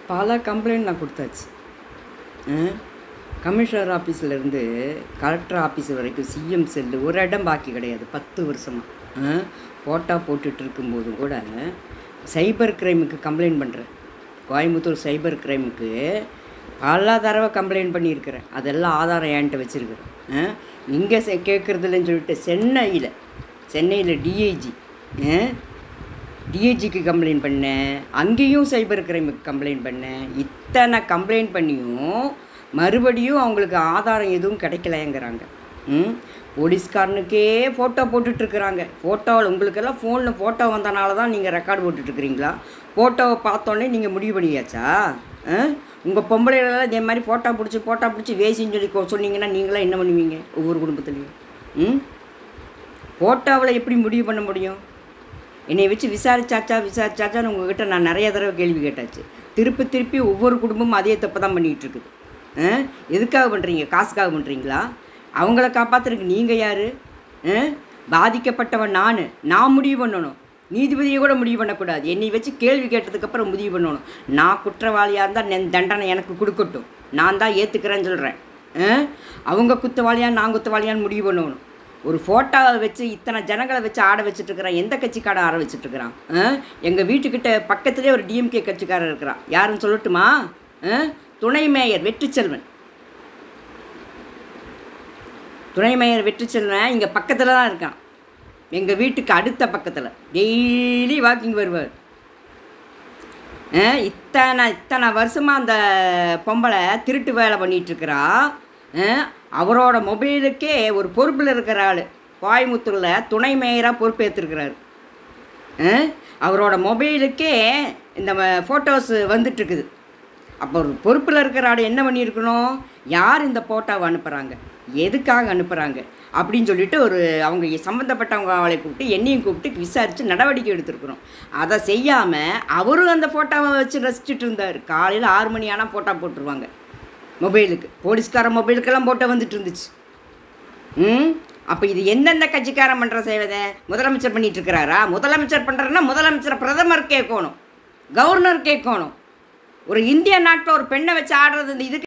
பல கம்ப்ளைண்ட் நான் கொடுத்தாச்சு ஆ? கமிஷனர் ஆஃபீஸ்லேருந்து கலெக்டர் ஆஃபீஸ் வரைக்கும் சிஎம் செல்லு ஒரு இடம் பாக்கி கிடையாது பத்து வருஷமாக போட்டா போட்டுட்டு இருக்கும்போது கூட சைபர் கிரைமுக்கு கம்ப்ளைண்ட் பண்ணுறேன் கோயம்புத்தூர் சைபர் கிரைமுக்கு பல தடவை கம்ப்ளைண்ட் பண்ணியிருக்கிறேன் அதெல்லாம் ஆதாரம் என்கிட்ட வச்சுருக்கிறேன் இங்கே கேட்குறதில்லன்னு சொல்லிட்டு சென்னையில் சென்னையில் டிஐஜி டிஐஜிக்கு கம்ப்ளைண்ட் பண்ணேன் அங்கேயும் சைபர் கிரைமுக்கு கம்ப்ளைண்ட் பண்ணேன் இத்தனை கம்ப்ளைண்ட் பண்ணியும் மறுபடியும் அவங்களுக்கு ஆதாரம் எதுவும் கிடைக்கலங்கிறாங்க ம் போலீஸ்காரனுக்கே ஃபோட்டோ போட்டுட்ருக்குறாங்க ஃபோட்டோவில் உங்களுக்கெல்லாம் ஃபோனில் ஃபோட்டோ வந்தனால தான் நீங்கள் ரெக்கார்டு போட்டுட்ருக்குறீங்களா ஃபோட்டோவை பார்த்தோன்னே நீங்கள் முடிவு பண்ணியாச்சா உங்கள் பொம்பளைகளெல்லாம் இதே மாதிரி ஃபோட்டோ பிடிச்சி ஃபோட்டோ பிடிச்சி வேசின்னு சொல்லி கொ- சொன்னீங்கன்னா நீங்களாம் என்ன பண்ணுவீங்க ஒவ்வொரு குடும்பத்துலேயும் ம் ஃபோட்டோவில் எப்படி முடிவு பண்ண முடியும் என்னை வச்சு விசாரிச்சாச்சா விசாரிச்சாச்சான்னு உங்ககிட்ட நான் நிறைய தடவை கேள்வி கேட்டாச்சு திருப்பி திருப்பி ஒவ்வொரு குடும்பமும் அதே தப்பு தான் பண்ணிகிட்டு இருக்குது ஆ? எதுக்காக பண்ணுறீங்க காசுக்காக பண்ணுறீங்களா அவங்கள காப்பாற்றுறதுக்கு நீங்கள் யார் பாதிக்கப்பட்டவன் நான் நான் முடிவு பண்ணணும் நீதிபதியை கூட முடிவு பண்ணக்கூடாது என்னை வச்சு கேள்வி கேட்டதுக்கப்புறம் முடிவு பண்ணணும் நான் குற்றவாளியாக இருந்தால் நெ- தண்டனை எனக்கு கொடுக்கட்டும் நான் தான் ஏற்றுக்கிறேன்னு சொல்கிறேன் அவங்க குற்றவாளியா நான் குற்றவாளியான்னு முடிவு பண்ணணும் ஒரு ஃபோட்டோவை வச்சு இத்தனை ஜனங்களை வச்சு ஆட வச்சுட்டு இருக்கிறான் எந்த கட்சிக்காரன் ஆட வச்சுட்டு இருக்கிறான் எங்கள் வீட்டுக்கிட்ட பக்கத்துலேயே ஒரு டிஎம்கே கட்சிக்காரர் இருக்கிறான் யாருன்னு சொல்லட்டுமா ஆ? துணை மேயர் வெற்றிச்செல்வன் துணை மேயர் வெற்றிச்செல்வன் இங்கே பக்கத்தில் தான் இருக்கான் எங்கள் வீட்டுக்கு அடுத்த பக்கத்தில் டெய்லி வாக்கிங் வருவார் ஆ, இத்தனை இத்தனை வருஷமாக அந்த பொம்பளை திருட்டு வேலை பண்ணிகிட்ருக்கிறா அவரோட மொபைலுக்கே ஒரு பொறுப்பில் இருக்கிற ஆள் கோயமுத்தூரில் துணை மேயராக பொறுப்பேற்றிருக்கிறாரு ஆ, அவரோட மொபைலுக்கே இந்த ஃபோட்டோஸ் வந்துட்டுருக்குது அப்போ ஒரு பொறுப்பில் இருக்கிற ஆள் என்ன பண்ணியிருக்கணும் யார் இந்த ஃபோட்டோவை அனுப்புகிறாங்க எதுக்காக அனுப்புகிறாங்க அப்படின்னு சொல்லிட்டு ஒரு அவங்க சம்மந்தப்பட்டவங்க அவளை கூப்பிட்டு என்னையும் கூப்பிட்டு விசாரித்து நடவடிக்கை எடுத்திருக்கிறோம் அதை செய்யாமல் அவரும் அந்த ஃபோட்டோவை வச்சு ரசிச்சுட்டு இருந்தார் காலையில் ஆறு மணி ஆனால் ஃபோட்டோ போட்டுருவாங்க மொபைலுக்கு போலீஸ்கார மொபைலுக்கெல்லாம் ஃபோட்டோ வந்துட்டு இருந்துச்சு ம் அப்போ இது எந்தெந்த கட்சிக்காரன் பண்ணுற சேவை முதலமைச்சர் பண்ணிட்டு இருக்கிறாரா முதலமைச்சர் பண்ணுறன்னா முதலமைச்சர் பிரதமர் கேட்கணும் கவர்னர் கேட்கணும் ஒரு இந்திய நாட்டில் ஒரு பெண்ணை வச்சு ஆடுறது இந்த இதுக்கு